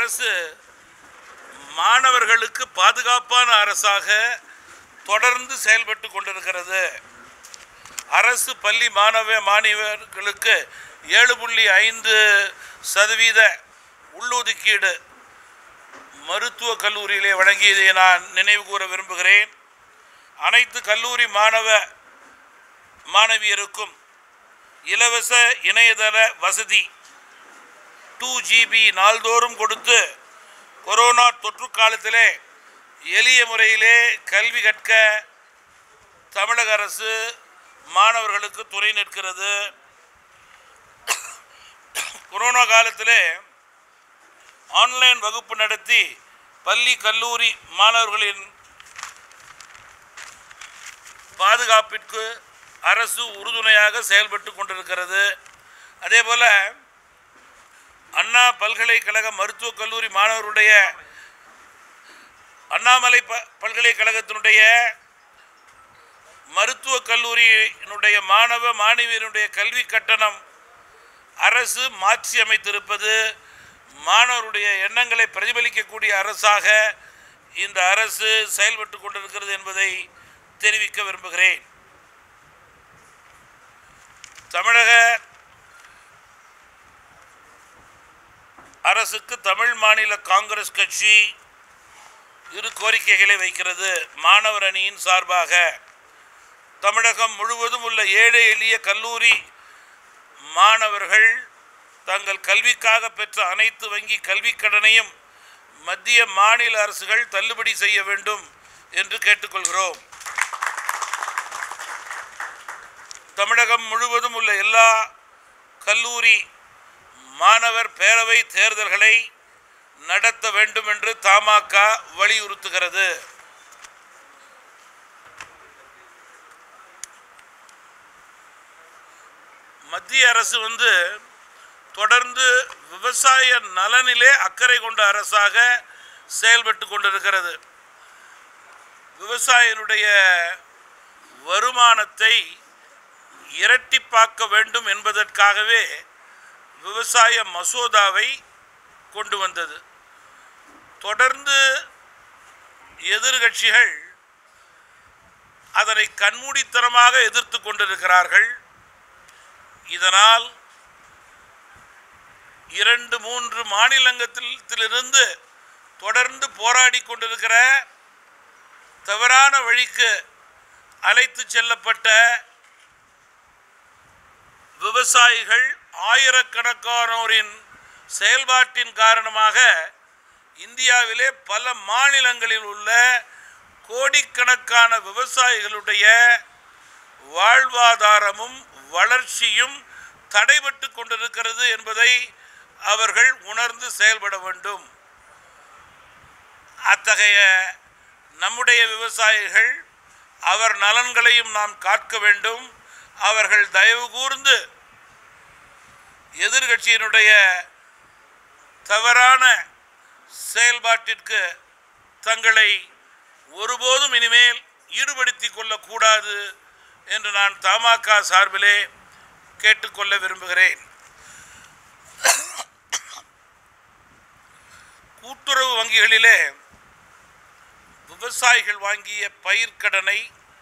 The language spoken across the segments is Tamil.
அரசு மாணவர்களுக்கு பாதுகாப்பான அரசாக தொடர்ந்து செயல்பட்டு கொண்டிருக்கிறது அரசு பள்ளி மாணவ மாணவர்களுக்கு ஏழு புள்ளி ஐந்து சதவீத உள்ளொதுக்கீடு மருத்துவக் கல்லூரியிலே வழங்கியதை நான் நினைவு கூற விரும்புகிறேன் அனைத்து கல்லூரி மாணவ மாணவியருக்கும் இலவச இணையதள வசதி டூ ஜிபி நாள்தோறும் கொடுத்து கொரோனா தொற்று காலத்திலே எளிய முறையிலே கல்வி கற்க தமிழக அரசு மாணவர்களுக்கு துணை நிற்கிறது கொரோனா காலத்திலே ஆன்லைன் வகுப்பு நடத்தி பள்ளி கல்லூரி மாணவர்களின் பாதுகாப்பிற்கு அரசு உறுதுணையாக செயல்பட்டு கொண்டிருக்கிறது அதே போல் அண்ணா பல்கலைக்கழக மருத்துவக் கல்லூரி மாணவருடைய அண்ணாமலை ப பல்கலைக்கழகத்தினுடைய மருத்துவக் கல்லூரியினுடைய மாணவ மாணவியருடைய கல்வி கட்டணம் அரசு மாற்றி அமைத்திருப்பது மாணவருடைய எண்ணங்களை பிரதிபலிக்கக்கூடிய அரசாக இந்த அரசு செயல்பட்டு கொண்டிருக்கிறது என்பதை தெரிவிக்க விரும்புகிறேன் தமிழக அரசுக்கு தமிழ் மாநில காங்கிரஸ் கட்சி இரு கோரிக்கைகளை வைக்கிறது மாணவர் அணியின் சார்பாக தமிழகம் முழுவதும் உள்ள ஏழை எளிய கல்லூரி மாணவர்கள் தங்கள் கல்விக்காக பெற்ற அனைத்து வங்கி கல்விக் கடனையும் மத்திய மாநில அரசுகள் தள்ளுபடி செய்ய வேண்டும் என்று கேட்டுக்கொள்கிறோம் தமிழகம் முழுவதும் உள்ள எல்லா கல்லூரி மாணவர் பேரவை தேர்தல்களை நடத்த வேண்டும் என்று தமாக வலியுறுத்துகிறது மத்திய அரசு வந்து தொடர்ந்து விவசாய நலனிலே அக்கறை கொண்ட அரசாக செயல்பட்டு கொண்டிருக்கிறது விவசாயினுடைய வருமானத்தை இரட்டிப்பாக்க வேண்டும் என்பதற்காகவே விவசாய மசோதாவை கொண்டு வந்தது தொடர்ந்து எதிர்கட்சிகள் அதனை கண்மூடித்தனமாக எதிர்த்து கொண்டிருக்கிறார்கள் இதனால் இரண்டு மூன்று மாநிலங்கத்திலிருந்து தொடர்ந்து போராடி கொண்டிருக்கிற தவறான வழிக்கு அழைத்து செல்லப்பட்ட விவசாயிகள் ஆயிரக்கணக்கானோரின் செயல்பாட்டின் காரணமாக இந்தியாவிலே பல மாநிலங்களில் உள்ள கோடிக்கணக்கான விவசாயிகளுடைய வாழ்வாதாரமும் வளர்ச்சியும் தடைபட்டு கொண்டிருக்கிறது என்பதை அவர்கள் உணர்ந்து செயல்பட வேண்டும் அத்தகைய நம்முடைய விவசாயிகள் அவர் நலன்களையும் நாம் காக்க வேண்டும் அவர்கள் தயவு கூர்ந்து எதிர்கட்சியினுடைய தவறான செயல்பாட்டிற்கு தங்களை ஒருபோதும் இனிமேல் ஈடுபடுத்திக் கொள்ளக்கூடாது என்று நான் தமாக சார்பிலே கேட்டுக்கொள்ள விரும்புகிறேன் கூட்டுறவு வங்கிகளிலே விவசாயிகள் வாங்கிய பயிர்க்கடனை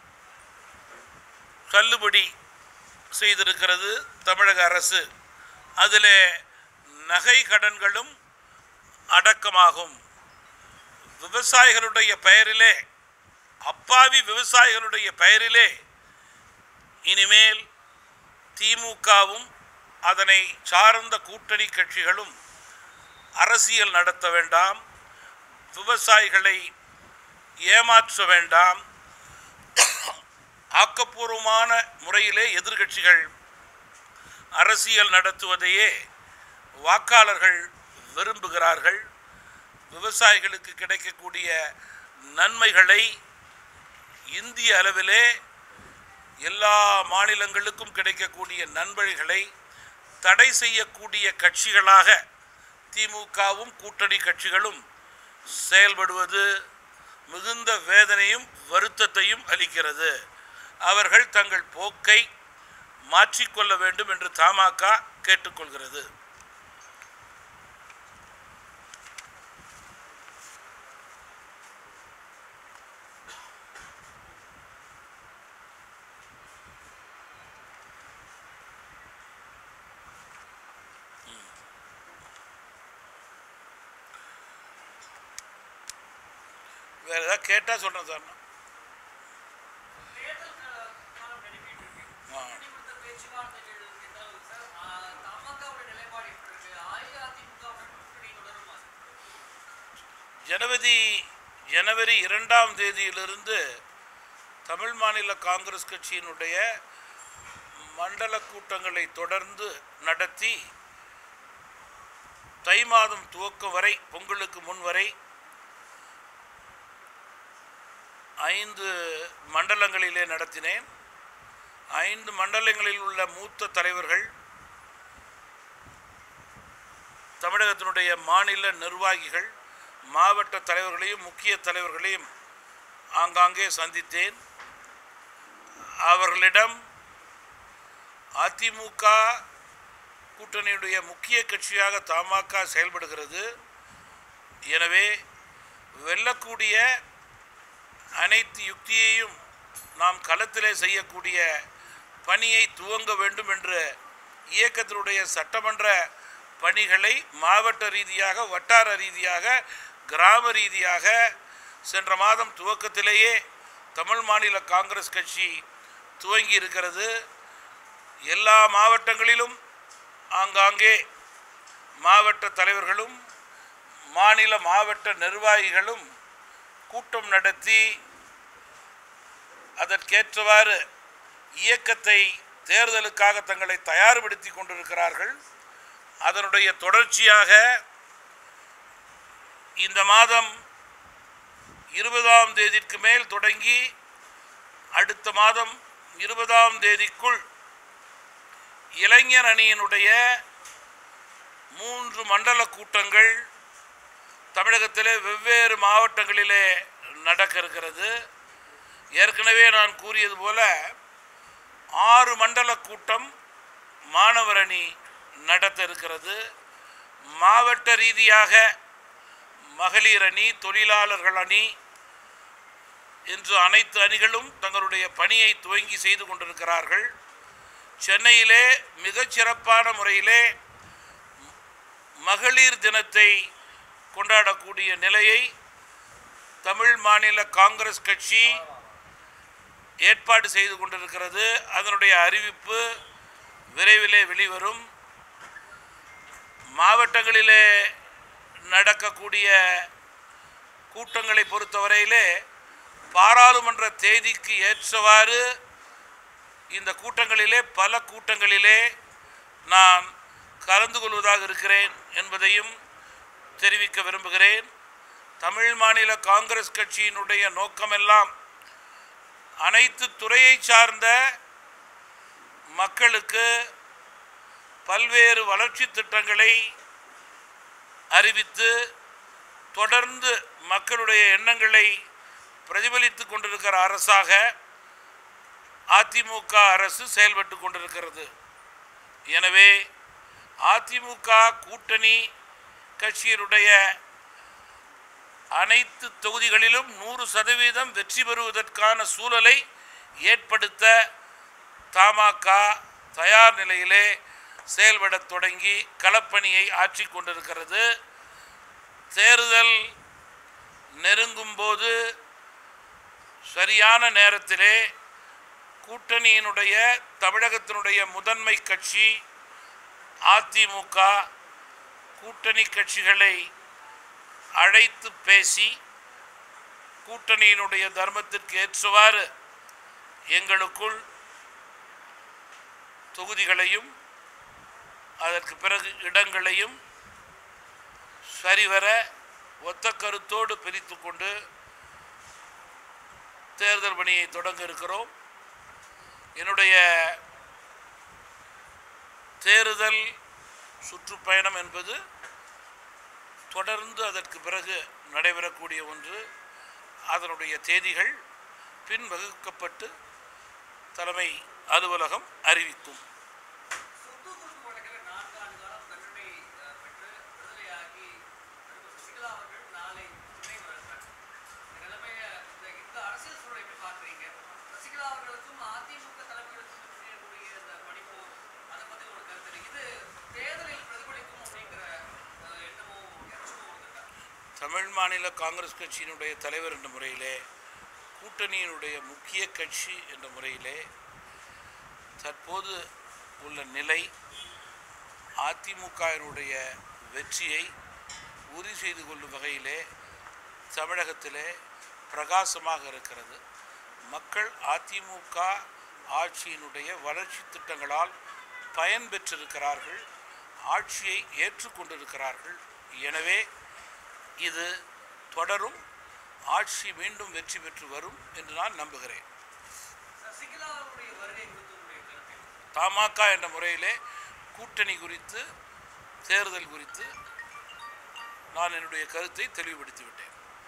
தள்ளுபடி செய்திருக்கிறது தமிழக அரசு அதில் நகை கடன்களும் அடக்கமாகும் விவசாயிகளுடைய பெயரிலே அப்பாவி விவசாயிகளுடைய பெயரிலே இனிமேல் திமுகவும் அதனை சார்ந்த கூட்டணி கட்சிகளும் அரசியல் நடத்த வேண்டாம் விவசாயிகளை ஏமாற்ற வேண்டாம் ஆக்கப்பூர்வமான முறையிலே எதிர்க்கட்சிகள் அரசியல் நடத்துவதையே வாக்காளர்கள் விரும்புகிறார்கள் விவசாயிகளுக்கு கிடைக்கக்கூடிய நன்மைகளை இந்திய அளவிலே எல்லா மாநிலங்களுக்கும் கிடைக்கக்கூடிய நன்மைகளை தடை செய்யக்கூடிய கட்சிகளாக திமுகவும் கூட்டணி கட்சிகளும் செயல்படுவது மிகுந்த வேதனையும் வருத்தத்தையும் அளிக்கிறது அவர்கள் தங்கள் போக்கை மாற்றிக்கொள்ள வேண்டும் என்று தமாக கேட்டுக்கொள்கிறது வேற ஏதாவது கேட்டால் சொல்கிறேன் சார் நான். தேர்தல் கா- காலம் நெருங்கிட்டு இருக்கு. ஆ. கூட்டணி கொடுத்த பேச்சுவார்த்தைகள் எந்த அளவுக்கு சார்? ஆ, தமாகாவோட நிலைப்பாடு எப்படி இருக்கு? அஇஅதிமுகவுடன் கூட்டணி தொடருமா சார்? ஜனவரி ஜனவரி இரண்டாம் தேதியிலிருந்து தமிழ் மாநில காங்கிரஸ் கட்சியினுடைய மண்டல கூட்டங்களை தொடர்ந்து நடத்தி தை மாதம் துவக்கம் வரை பொங்கலுக்கு முன் வரை ஐந்து மண்டலங்களிலே நடத்தினேன் ஐந்து மண்டலங்களில் உள்ள மூத்த தலைவர்கள் தமிழகத்தினுடைய மாநில நிர்வாகிகள் மாவட்ட தலைவர்களையும் முக்கிய தலைவர்களையும் ஆங்காங்கே சந்தித்தேன் அவர்களிடம் அதிமுக கூட்டணியுடைய முக்கிய கட்சியாக தமாக செயல்படுகிறது எனவே வெல்லக்கூடிய அனைத்து யுக்தியையும் நாம் களத்திலே செய்யக்கூடிய பணியை துவங்க வேண்டும் என்று இயக்கத்தினுடைய சட்டமன்ற பணிகளை மாவட்ட ரீதியாக வட்டார ரீதியாக கிராம ரீதியாக சென்ற மாதம் துவக்கத்திலேயே தமிழ் மாநில காங்கிரஸ் கட்சி துவங்கி இருக்கிறது எல்லா மாவட்டங்களிலும் ஆங்காங்கே மாவட்ட தலைவர்களும் மாநில மாவட்ட நிர்வாகிகளும் கூட்டம் நடத்தி அதற்கேற்றவாறு இயக்கத்தை தேர்தலுக்காக தங்களை தயார்படுத்தி கொண்டிருக்கிறார்கள் அதனுடைய தொடர்ச்சியாக இந்த மாதம் இருபதாம் தேதிக்கு மேல் தொடங்கி அடுத்த மாதம் இருபதாம் தேதிக்குள் இளைஞர் அணியினுடைய மூன்று மண்டல கூட்டங்கள் தமிழகத்திலே வெவ்வேறு மாவட்டங்களிலே நடக்க இருக்கிறது ஏற்கனவே நான் கூறியது போல ஆறு மண்டல கூட்டம் மாணவர் அணி நடத்த இருக்கிறது மாவட்ட ரீதியாக மகளிர் அணி தொழிலாளர்கள் அணி என்று அனைத்து அணிகளும் தங்களுடைய பணியை துவங்கி செய்து கொண்டிருக்கிறார்கள் சென்னையிலே மிகச் சிறப்பான முறையிலே மகளிர் தினத்தை கொண்டாடக்கூடிய நிலையை தமிழ் மாநில காங்கிரஸ் கட்சி ஏற்பாடு செய்து கொண்டிருக்கிறது அதனுடைய அறிவிப்பு விரைவிலே வெளிவரும் மாவட்டங்களிலே நடக்கக்கூடிய கூட்டங்களை பொறுத்தவரையிலே பாராளுமன்ற தேதிக்கு ஏற்றவாறு இந்த கூட்டங்களிலே பல கூட்டங்களிலே நான் கலந்து கொள்வதாக இருக்கிறேன் என்பதையும் தெரிவிக்க விரும்புகிறேன் தமிழ் மாநில காங்கிரஸ் கட்சியினுடைய நோக்கமெல்லாம் அனைத்து துறையை சார்ந்த மக்களுக்கு பல்வேறு வளர்ச்சி திட்டங்களை அறிவித்து தொடர்ந்து மக்களுடைய எண்ணங்களை பிரதிபலித்து கொண்டிருக்கிற அரசாக அதிமுக அரசு செயல்பட்டு கொண்டிருக்கிறது எனவே அதிமுக கூட்டணி கட்சியினுடைய அனைத்து தொகுதிகளிலும் நூறு சதவீதம் வெற்றி பெறுவதற்கான சூழலை ஏற்படுத்த தமாக தயார் நிலையிலே செயல்படத் தொடங்கி களப்பணியை ஆற்றி கொண்டிருக்கிறது தேர்தல் நெருங்கும்போது சரியான நேரத்திலே கூட்டணியினுடைய தமிழகத்தினுடைய முதன்மை கட்சி அதிமுக கூட்டணி கட்சிகளை அழைத்து பேசி கூட்டணியினுடைய தர்மத்திற்கு ஏற்றவாறு எங்களுக்குள் தொகுதிகளையும் அதற்கு பிறகு இடங்களையும் சரிவர ஒத்த கருத்தோடு பிரித்து கொண்டு தேர்தல் பணியை தொடங்க இருக்கிறோம் என்னுடைய தேர்தல் சுற்றுப்பயணம் என்பது தொடர்ந்து அதற்கு பிறகு நடைபெறக்கூடிய ஒன்று அதனுடைய தேதிகள் பின் வகுக்கப்பட்டு தலைமை அலுவலகம் அறிவிக்கும் சொத்து குவிப்பு வழக்கில் நான்கு ஆண்டு காலம் தண்டனை அஹ், பெற்று விடுதலையாகி திரும்ப சசிகலா அவர்கள் நாளை சென்னை வருகிறார் இந்த நிலைமைய இந்த இந்த அரசியல் சூழலை எப்படி பார்க்குறீங்க சசிகலா அவர்களுக்கும் அதிமுக தலைமைகளுக்கும் இருக்கக்கூடிய இந்த மணிப்பூர் அதை பற்றி ஒரு கருத்து இருக்கு. இது தேர்தலில் பிரதிபலிக்கும் அப்படிங்கிற அஹ், எண்ணமும் எச்சமும் இருக்கா தமிழ் மாநில காங்கிரஸ் கட்சியினுடைய தலைவர் என்ற முறையிலே கூட்டணியினுடைய முக்கிய கட்சி என்ற முறையிலே தற்போது உள்ள நிலை அதிமுகவினுடைய வெற்றியை உறுதி செய்து கொள்ளும் வகையிலே தமிழகத்திலே பிரகாசமாக இருக்கிறது மக்கள் அதிமுக ஆட்சியினுடைய வளர்ச்சி திட்டங்களால் பயன் பெற்றிருக்கிறார்கள் ஆட்சியை ஏற்றுக்கொண்டிருக்கிறார்கள் எனவே இது தொடரும் ஆட்சி மீண்டும் வெற்றி பெற்று வரும் என்று நான் நம்புகிறேன் சசிகலா அவருடைய வருகை குறித்து உங்களுடைய கருத்து என்ன? தமாக என்ற முறையிலே கூட்டணி குறித்து தேர்தல் குறித்து நான் என்னுடைய கருத்தை தெளிவுபடுத்தி விட்டேன்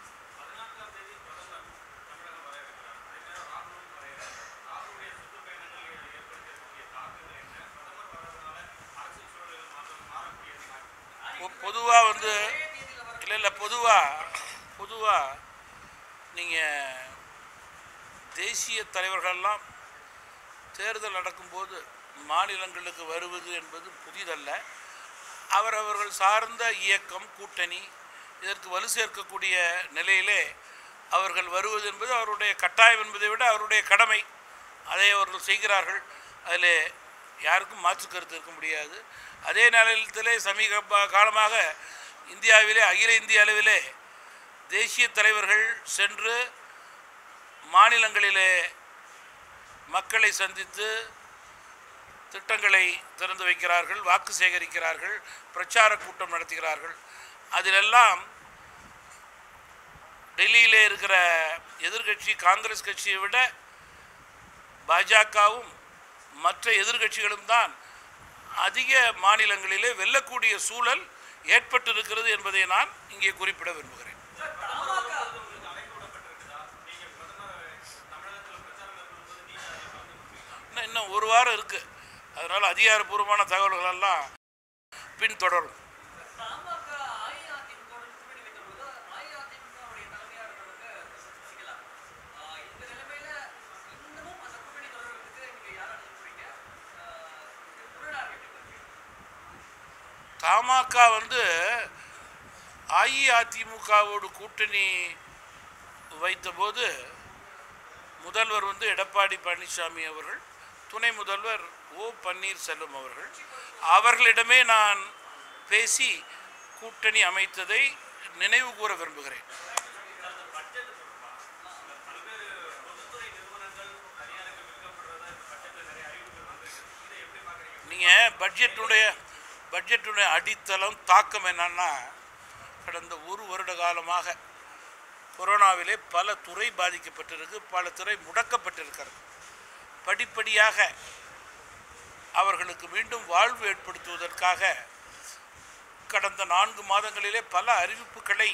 பொதுவாக வந்து இல்லை இல்லை பொதுவாக பொதுவாக நீங்கள் தேசிய தலைவர்களெல்லாம் தேர்தல் நடக்கும்போது மாநிலங்களுக்கு வருவது என்பது புதிதல்ல அவரவர்கள் சார்ந்த இயக்கம் கூட்டணி இதற்கு வலு சேர்க்கக்கூடிய நிலையிலே அவர்கள் வருவது என்பது அவருடைய கட்டாயம் என்பதை விட அவருடைய கடமை அதை அவர்கள் செய்கிறார்கள் அதில் யாருக்கும் மாற்று கருத்து இருக்க முடியாது அதே நேரத்திலே சமீப ப- காலமாக இந்தியாவிலே அகில இந்திய அளவிலே தேசிய தலைவர்கள் சென்று மாநிலங்களிலே மக்களை சந்தித்து திட்டங்களை திறந்து வைக்கிறார்கள் வாக்கு சேகரிக்கிறார்கள் பிரச்சார கூட்டம் நடத்துகிறார்கள் அதிலெல்லாம் டெல்லியிலே இருக்கிற எதிர்க்கட்சி காங்கிரஸ் கட்சியை விட பாஜகவும் மற்ற எதிர்க்கட்சிகளும் தான் அதிக மாநிலங்களிலே வெல்லக்கூடிய சூழல் ஏற்பட்டிருக்கிறது என்பதை நான் இங்கே குறிப்பிட விரும்புகிறேன் இன்னும் இன்னும் ஒரு வாரம் இருக்குது அதனால் அதிகாரப்பூர்வமான தகவல்கள் எல்லாம் பின்தொடரும் பாமக அஇஅதிமுகவுடன் கூட்டணி வைத்தபோது அஇஅதிமுகவுடைய தலைமையா இருந்தவங்க சசிகலா ஆஹ் இந்த நிலைமையில இன்னமும் அந்த கூட்டணி தொடர்றதுக்கு நீங்க யாரை அனுப்புறீங்க முரணாக எப்படி பார்க்குறீங்க தமாக வந்து அஇஅதிமுகவோடு கூட்டணி வைத்தபோது முதல்வர் வந்து எடப்பாடி பழனிசாமி அவர்கள் துணை முதல்வர் ஓ பன்னீர்செல்வம் அவர்கள் அவர்களிடமே நான் பேசி கூட்டணி அமைத்ததை நினைவு கூற விரும்புகிறேன் நீங்கள் பட்ஜெட்டுடைய பட்ஜெட்டுடைய அடித்தளம் தாக்கம் என்னன்னா கடந்த ஒரு வருட காலமாக கொரோனாவிலே பல துறை பாதிக்கப்பட்டிருக்கு பல துறை முடக்கப்பட்டிருக்கிறது படிப்படியாக அவர்களுக்கு மீண்டும் வாழ்வு ஏற்படுத்துவதற்காக கடந்த நான்கு மாதங்களிலே பல அறிவிப்புகளை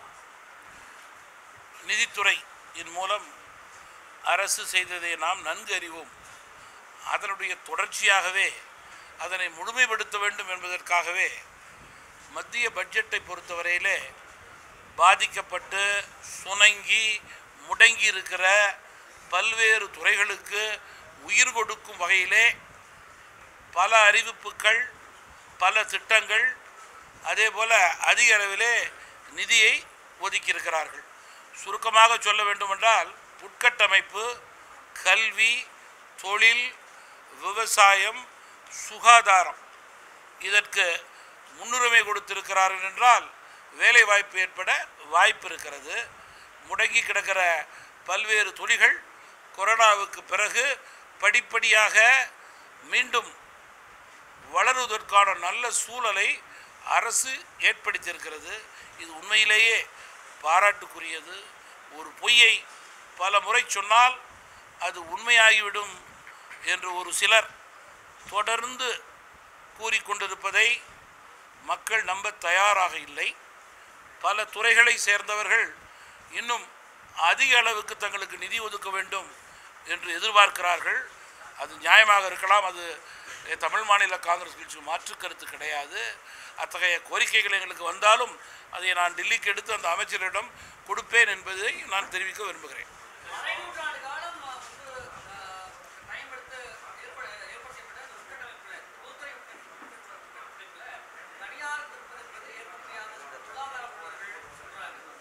நிதித்துறை இன் மூலம் அரசு செய்ததை நாம் நன்கு அறிவோம் அதனுடைய தொடர்ச்சியாகவே அதனை முழுமைப்படுத்த வேண்டும் என்பதற்காகவே மத்திய பட்ஜெட்டை பொறுத்தவரையிலே பாதிக்கப்பட்டு சுணங்கி முடங்கி இருக்கிற பல்வேறு துறைகளுக்கு உயிர் கொடுக்கும் வகையிலே பல அறிவிப்புகள் பல திட்டங்கள் அதே போல் அதிக அளவிலே நிதியை ஒதுக்கியிருக்கிறார்கள் சுருக்கமாக சொல்ல வேண்டுமென்றால் உட்கட்டமைப்பு கல்வி தொழில் விவசாயம் சுகாதாரம் இதற்கு முன்னுரிமை கொடுத்திருக்கிறார்கள் என்றால் வேலை வாய்ப்பு ஏற்பட வாய்ப்பு இருக்கிறது முடங்கி கிடக்கிற பல்வேறு தொழில்கள் கொரோனாவுக்கு பிறகு படிப்படியாக மீண்டும் வளருவதற்கான நல்ல சூழலை அரசு ஏற்படுத்தியிருக்கிறது இது உண்மையிலேயே பாராட்டுக்குரியது ஒரு பொய்யை பல முறை சொன்னால் அது உண்மையாகிவிடும் என்று ஒரு சிலர் தொடர்ந்து கூறிக்கொண்டிருப்பதை மக்கள் நம்ப தயாராக இல்லை பல துறைகளை சேர்ந்தவர்கள் இன்னும் அதிக அளவுக்கு தங்களுக்கு நிதி ஒதுக்க வேண்டும் என்று எதிர்பார்க்கிறார்கள் அது நியாயமாக இருக்கலாம் அது அஹ், தமிழ் மாநில காங்கிரஸ் கட்சி மாற்று கருத்து கிடையாது அத்தகைய கோரிக்கைகள் எங்களுக்கு வந்தாலும் அதை நான் டெல்லிக்கு எடுத்து அந்த அமைச்சரிடம் கொடுப்பேன் என்பதை நான் தெரிவிக்க விரும்புகிறேன் அரை நூற்றாண்டு காலம் அஹ், வந்து அஹ், டைம் எடுத்து ஏற்பட ஏற்பாடு செய்யப்பட்ட அந்த உட்கட்டமைப்புல பொதுத்துறை உட்கட்டமைப்புல தனியார் திருப்பதற்கு ஏற்ப முடியாத இந்த பொருளாதார போர்கள் சொல்றாங்க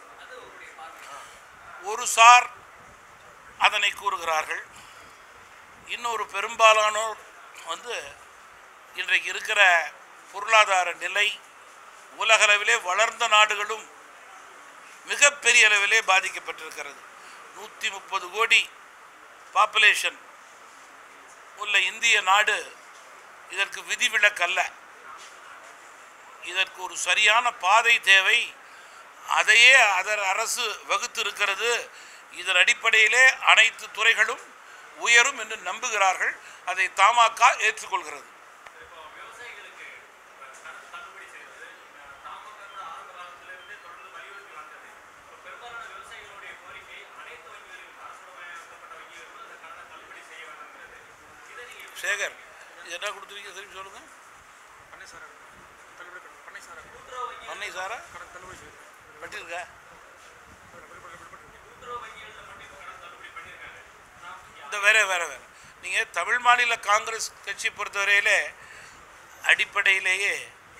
ஒரு சார் அதனை கூறுகிறார்கள் இன்னொரு பெரும்பாலானோர் வந்து இன்றைக்கு இருக்கிற பொருளாதார நிலை உலகளவிலே வளர்ந்த நாடுகளும் மிகப்பெரிய அளவிலே பாதிக்கப்பட்டிருக்கிறது நூற்றி முப்பது கோடி பாப்புலேஷன் உள்ள இந்திய நாடு இதற்கு விதிவிலக்கல்ல இதற்கு ஒரு சரியான பாதை தேவை அதையே அதர் அரசு வகுத்திருக்கிறது இதன் அடிப்படையிலே அனைத்து துறைகளும் உயரும் என்று நம்புகிறார்கள் அதை தமாக ஏற்றுக்கொள்கிறது இப்போ விவசாயிகளுக்கு கடன் தள்ளுபடி செய்வது தாமக கூட ஆரம்ப காலத்திலிருந்தே தொடர்ந்து வலியுறுத்தி வந்தது இப்போ பெரும்பாலான விவசாயிகளுடைய கோரிக்கை அனைத்து வங்கிகளிலும் அரசுமயமாக்கப்பட்ட வங்கிகளிலும் அந்த கடனை தள்ளுபடி செய்ய வேண்டும்ங்கிறது இதை நீங்க எப்படி சேகர் இது என்ன கொடுத்துருக்கீங்க திரும்பி சொல்லுங்க பண்ணை சார் தள்ளுபடி கடன் பண்ணை சார் கூட்டுறவு வங்கி பண்ணை சாரா கடன் தள்ளுபடி செய்யுது பட்டிருக்க கூட்டுறவு வங்கிகளில் மட்டும் இப்போ கடன் தள்ளுபடி பண்ணியிருக்காங்க நான் இந்த வேற வேற வேற நீங்கள் தமிழ் மாநில காங்கிரஸ் கட்சி பொறுத்தவரையிலே அடிப்படையிலேயே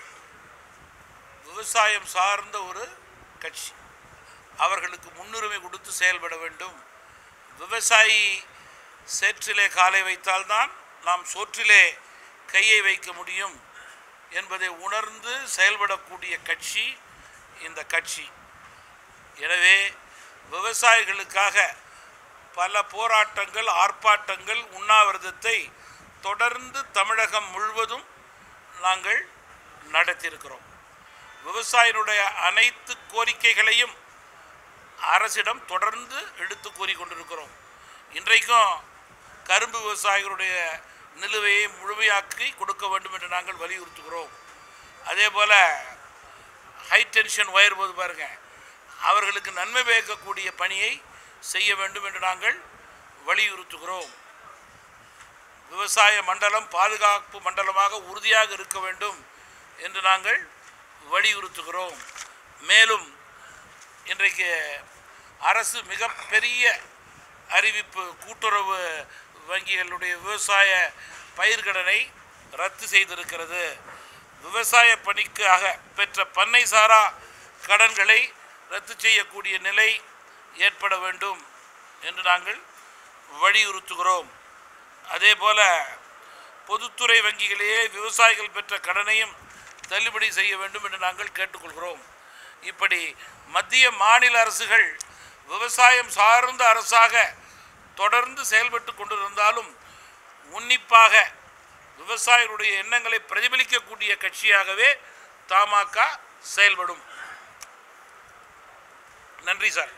விவசாயம் சார்ந்த ஒரு கட்சி அவர்களுக்கு முன்னுரிமை கொடுத்து செயல்பட வேண்டும் விவசாயி சேற்றிலே காலை வைத்தால்தான் நாம் சோற்றிலே கையை வைக்க முடியும் என்பதை உணர்ந்து செயல்படக்கூடிய கட்சி இந்த கட்சி எனவே விவசாயிகளுக்காக பல போராட்டங்கள் ஆர்ப்பாட்டங்கள் உண்ணாவிரதத்தை தொடர்ந்து தமிழகம் முழுவதும் நாங்கள் நடத்தியிருக்கிறோம் விவசாயினுடைய அனைத்து கோரிக்கைகளையும் அரசிடம் தொடர்ந்து எடுத்து கூறிக்கொண்டிருக்கிறோம் இன்றைக்கும் கரும்பு விவசாயிகளுடைய நிலுவையை முழுமையாக்கி கொடுக்க வேண்டும் என்று நாங்கள் வலியுறுத்துகிறோம் அதே போல் ஹை டென்ஷன் ஒயர் போது பாருங்க அவர்களுக்கு நன்மை பயக்கக்கூடிய பணியை செய்ய வேண்டும் என்று நாங்கள் வலியுறுத்துகிறோம் விவசாய மண்டலம் பாதுகாப்பு மண்டலமாக உறுதியாக இருக்க வேண்டும் என்று நாங்கள் வலியுறுத்துகிறோம் மேலும் இன்றைக்கு அரசு மிகப்பெரிய அறிவிப்பு கூட்டுறவு வங்கிகளுடைய விவசாய பயிர்கடனை ரத்து செய்திருக்கிறது விவசாய பணிக்காக பெற்ற பண்ணை சாரா கடன்களை ரத்து செய்யக்கூடிய நிலை ஏற்பட வேண்டும் என்று நாங்கள் வலியுறுத்துகிறோம் அதே போல பொதுத்துறை வங்கிகளிலே விவசாயிகள் பெற்ற கடனையும் தள்ளுபடி செய்ய வேண்டும் என்று நாங்கள் கேட்டுக்கொள்கிறோம் இப்படி மத்திய மாநில அரசுகள் விவசாயம் சார்ந்த அரசாக தொடர்ந்து செயல்பட்டு கொண்டிருந்தாலும் உன்னிப்பாக விவசாயிகளுடைய எண்ணங்களை பிரதிபலிக்கக்கூடிய கட்சியாகவே தமாக செயல்படும் நன்றி சார்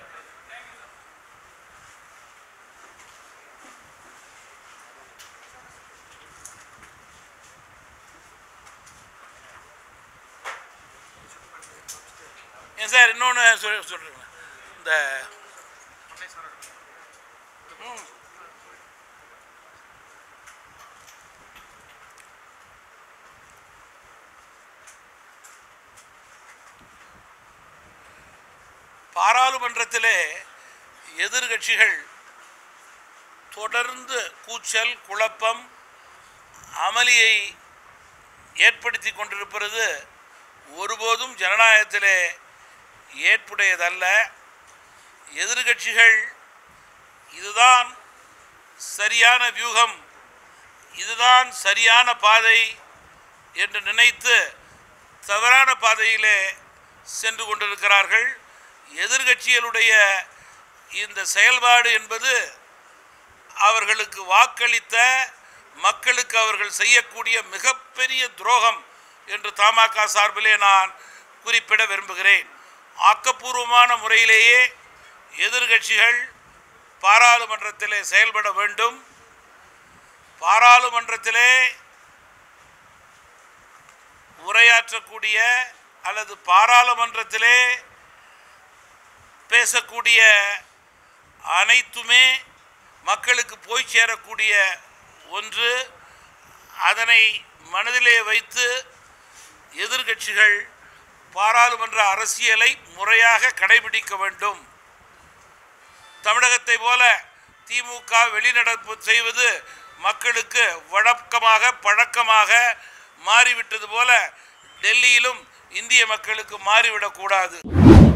ஏன் சார் இன்னொன்று சொல் சொல்கிறேன் இந்த பண்ணை சார் ம், பாராளுமன்றத்திலே எதிர்கட்சிகள் தொடர்ந்து கூச்சல் குழப்பம் அமளியை ஏற்படுத்தி கொண்டிருப்பது ஒருபோதும் ஜனநாயகத்திலே ஏற்புடையதல்ல எதிர்கட்சிகள் இதுதான் சரியான வியூகம் இதுதான் சரியான பாதை என்று நினைத்து தவறான பாதையிலே சென்று கொண்டிருக்கிறார்கள் எதிர்கட்சிகளுடைய இந்த செயல்பாடு என்பது அவர்களுக்கு வாக்களித்த மக்களுக்கு அவர்கள் செய்யக்கூடிய மிகப்பெரிய துரோகம் என்று தமாக சார்பிலே நான் குறிப்பிட விரும்புகிறேன் ஆக்கப்பூர்வமான முறையிலேயே எதிர்கட்சிகள் பாராளுமன்றத்திலே செயல்பட வேண்டும் பாராளுமன்றத்திலே உரையாற்றக்கூடிய அல்லது பாராளுமன்றத்திலே பேசக்கூடிய அனைத்துமே மக்களுக்கு போய் சேரக்கூடிய ஒன்று அதனை மனதிலே வைத்து எதிர்கட்சிகள் பாராளுமன்ற அரசியலை முறையாக கடைபிடிக்க வேண்டும் தமிழகத்தை போல திமுக வெளிநடப்பு செய்வது மக்களுக்கு வழக்கமாக பழக்கமாக மாறிவிட்டது போல டெல்லியிலும் இந்திய மக்களுக்கு மாறிவிடக்கூடாது